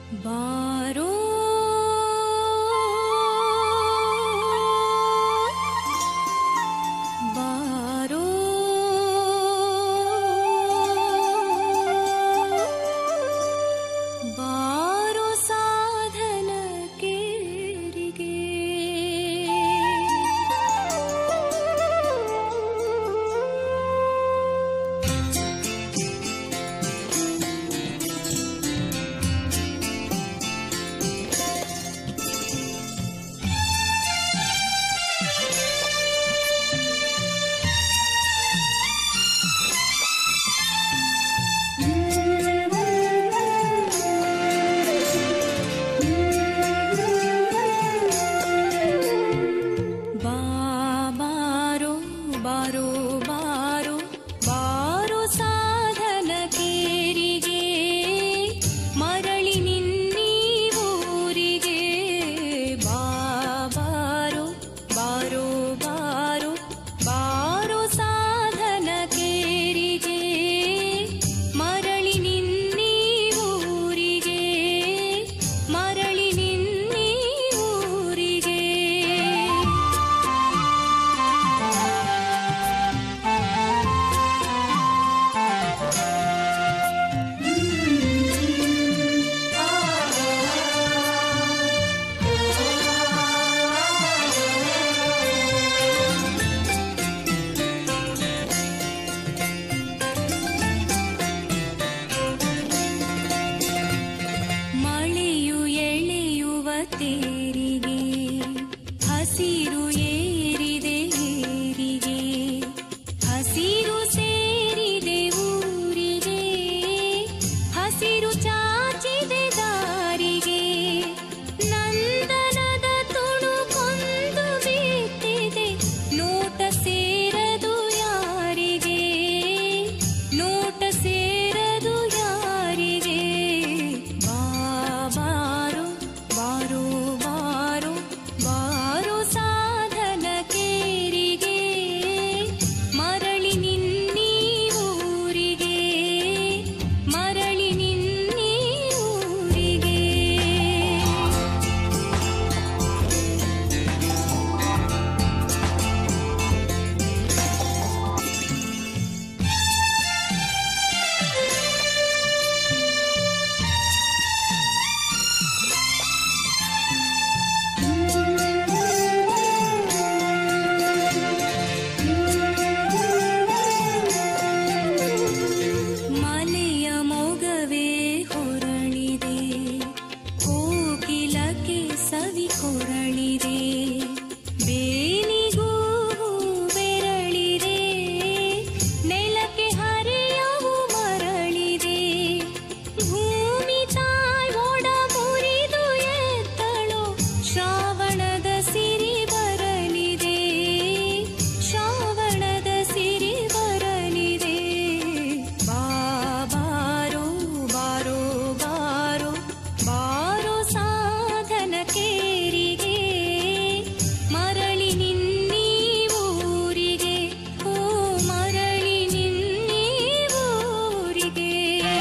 ಬಾರೋ ಬಾರೋ ಬಾರೋ ಸಾಧನ ಕೇರಿಗೆ ಬಾ ಬಾರೋ ಬಾರೋ ಬಾರೋ ಬಾರೋ ಸಾಧನ ಕೇರಿಗೆ ಮರಳಿ ನಿನ್ನೀ ಊರಿಗೆ ಬಾ ಬಾರೋ ಬಾರೋ ಬಾರೋ ಬಾರೋ ಸಾಧನ ಕೇರಿಗೆ ಮರಳಿ ನಿನ್ನೀ ಊರಿಗೆ ಮರಳಿ ನಿನ್ನೀ ಊರಿಗೆ ಮಳೆಯು ಎಳೆಯುವ ತೇರಿಗೆ ಹಸಿರು ಏರಿದೆ ಏರಿಗೆ ಹಸಿರು ಸೇರಿದೆ ಊರಿಗೆ ಹಸಿರು ಚಾಚಿದೆ ದಾರಿಗೆ ನಂದನದ ತುಣುಕೊಂದು ಬಿತ್ತಿದೆ ನೋಟ ಸೇರದು ಯಾರಿಗೆ ನೋಟ ಸೇರದು ಯಾರಿಗೆ ಬಾ ಬಾರೋ ಬಾರೋ ಬಾರೋ ಬಾರೋ ಸಾಧನ ಕೇರಿಗೆ ಮರಳಿ ನಿನ್ನೀ ಊರಿಗೆ ಮರಳಿ ನಿನ್ನೀ ಊರಿಗೆ ಮಲೆಯ ಮೊಗವೇ ಹೊರಳಿದೆ ಕೋಕಿಲಕ್ಕೆ ಸವಿ ಕೊರಳಿದೆ ಬೇನಿಗೂ ಬೆರಳಿದೆ ನೆಲಕ್ಕೆ ಹರೆಯವು ಮರಳಿದೆ ಭೂಮಿ ತಾಯ್ ಒಡ ಮುರಿದು ಎತ್ತಳೋ ಶ್ರಾವಣದ ಸಿರಿ ಬರಲಿದೆ ಶ್ರಾವಣದ ಸಿರಿ ಬರಲಿದೆ ಬಾ ಬಾರೋ ಬಾರೋ ಬಾರೋ ಬಾರೋ ಸಾಧನ ಕೇರಿಗೆ ಮರಳಿ ನಿನ್ನೀ ಊರಿಗೆ ಓ ಮರಳಿ ನಿನ್ನೀ ಊರಿಗೆ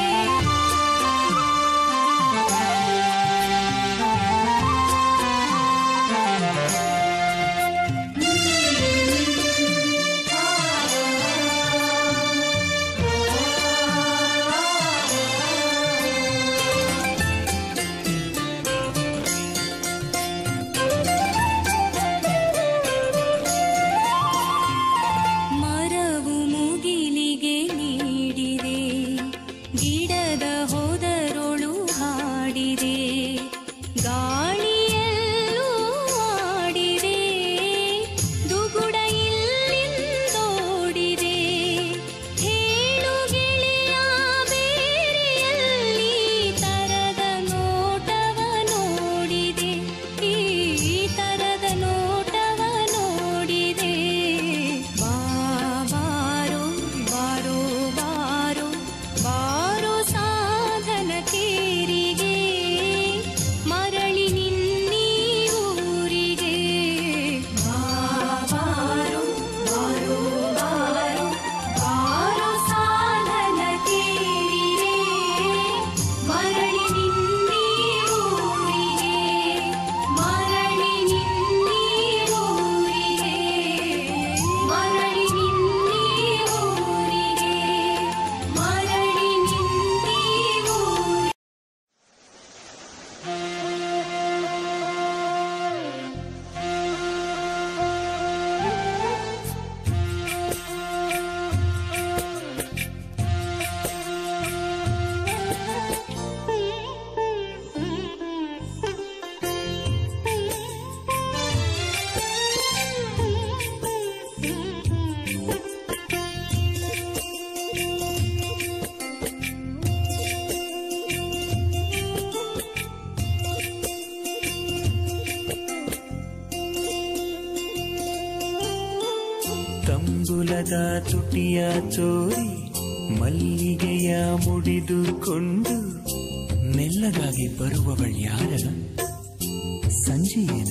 ಮರವು ಮುಗಿಲಿಗೆ ನೀಡಿದೆ ಗಿಡದ ಹೋದರೊಳು ಹಾಡಿದೆ ಗಾಳಿಯಲ್ಲೂ ಆಡಿದೆ ದುಗುಡ ಇಲ್ಲಿಂದೋಡಿದೆ ಹೇಳು ಗೆಳೆಯ ಬೇರೆಯಲ್ಲಿ ತರದ ನೋಟವ ನೋಡಿದೆ ಈ ತರದ ನೋಟವ ನೋಡಿದೆ ಬಾ ಬಾರೋ ಬಾರೋ ಬಾರೋ ಬಾರೋ ಸಾಧನ ಕೇರಿಗೆ ಮರಳಿ ನಿನ್ನ ತಂಬುಲದ ತುಟಿಯ ಚೋರಿ ಮಲ್ಲಿಗೆಯ ಮುಡಿದುಕೊಂಡು ಮೆಲ್ಲಗಾಗಿ ಬರುವವள் ಯಾರ ಸಂಜೆಯೇನ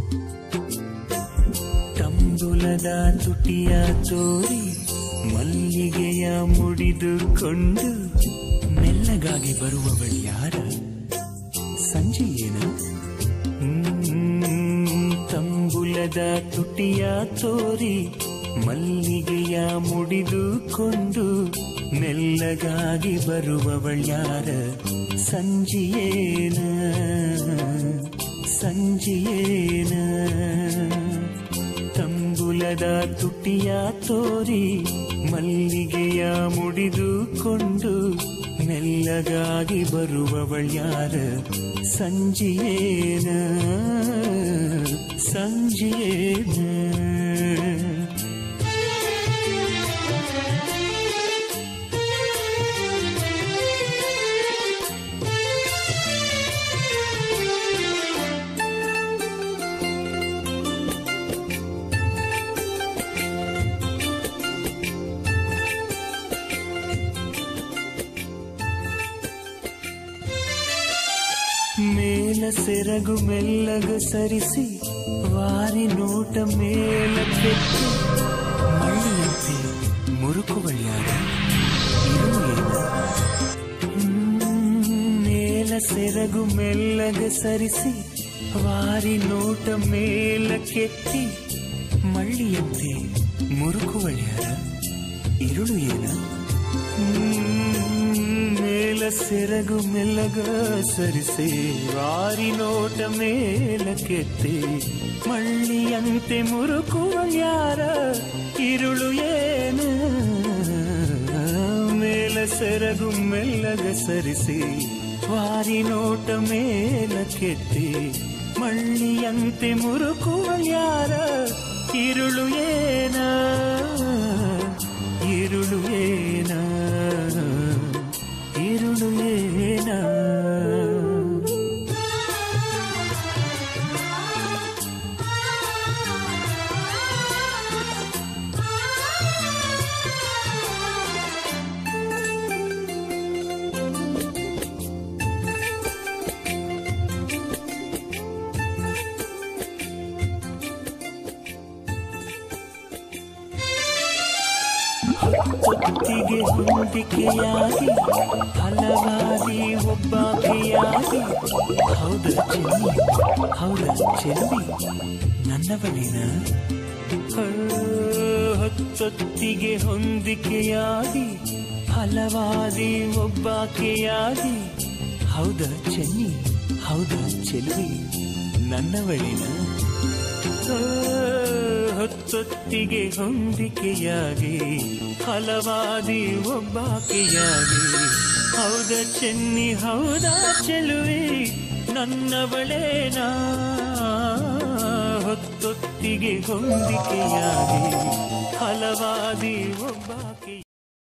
ತಂಬುಲದ ತುಟಿಯ ಚೋರಿ ಮಲ್ಲಿಗೆಯ ಮುಡಿದುಕೊಂಡು ಮೆಲ್ಲಗಾಗಿ ಬರುವವள் ಯಾರ ಸಂಜೆಯೇನ ಹ್ಮ್, ತಂಬುಲದ ತುಟಿಯ ತೋರಿ ಮಲ್ಲಿಗೆಯ ಮುಡಿದುಕೊಂಡು ಮೆಲ್ಲಗಾಗಿ ಬರುವವಳ್ಯಾರ ಸಂಜಿಯೇನ ಸಂಜಿಯೇನ ತಂಬುಲದ ತುಟಿಯ ತೋರಿ ಮಲ್ಲಿಗೆಯ ಮುಡಿದುಕೊಂಡು ಮೆಲ್ಲಗಾಗಿ ಬರುವವಳ್ಯಾರ ಸಂಜಿಯೇನ ಸಂಜಿಯೇನ ಮೇಲ ಸೆರಗು ಮೆಲ್ಲಗ ಸರಿಸಿ ವಾರಿ ನೋಟ ಮೇಲಕ್ಕೆತ್ತಿ ಮಳ್ಳಿಯಂತೆ ಮುರುಕುವಳ್ಯಾರ ಇರುವೇನ ಮೇಲ ಸೆರಗು ಮೆಲ್ಲಗ ಸರಿಸಿ ವಾರಿ ನೋಟ ಮೇಲಕ್ಕೆತ್ತಿ ಮಳ್ಳಿಯಂತೆ ಮುರುಕುವಳ್ಯಾರ ಇರುಳು ಏನ ಮೇಲ ಸೆರಗು ಮೆಲ್ಲಗ ಸರಿಸೆ ವಾರಿ ನೋಟ ಮೇಲಕ್ಕೆತ್ತಿ ಮಳ್ಳಿಯಂತೆ ಮುರುಕುವಳ್ಯಾರ ಇರುಳು ಏನ ಮೇಲ ಸೆರಗು ಮೆಲ್ಲಗ ಸರಿಸಿ ವಾರಿ ನೋಟ ಮೇಲಕ್ಕೆತ್ತಿ ಮಳ್ಳಿಯಂತೆ ಮುರುಕುವಳ್ಯಾರ ಇರುಳು ಏನ ഇരുളു ഏന ഇരുളു ഏന ಹೊತ್ತಿಗೆ ಹೊಂದಿಕೆಯಾಗಿ ಹಲವಾರಿ ಒಬ್ಬಾಕೆಯಾಗಿ ಹೌದ ಚೆನ್ನಿ ಹೌದ ಚೆನ್ನಿ ನನ್ನವನೇನ ಹೊತ್ತೊತ್ತಿಗೆ ಹೊಂದಿಕೆಯಾಗಿ ಹಲವಾರಿ ಒಬ್ಬಾಕೆಯಾಗಿ ಹೌದ ಚೆನ್ನಿ ಹೌದ ಚೆಲ್ವಿ ನನ್ನವಳಿನ ಹೊತ್ತೊತ್ತಿಗೆ ಹೊಂದಿಕೆಯಾಗಿ ಹಲವಾದಿ ಒಬ್ಬಾಕೆಯಾಗಿ ಹೌದ ಚೆನ್ನಿ ಹೌದಾ ಚೆಲುವೆ ನನ್ನವಳೇನಾ ಹೊತ್ತೊತ್ತಿಗೆ ಹೊಂದಿಕೆಯಾಗಿ ಹಲವಾದಿ ಒಬ್ಬಾಕೆ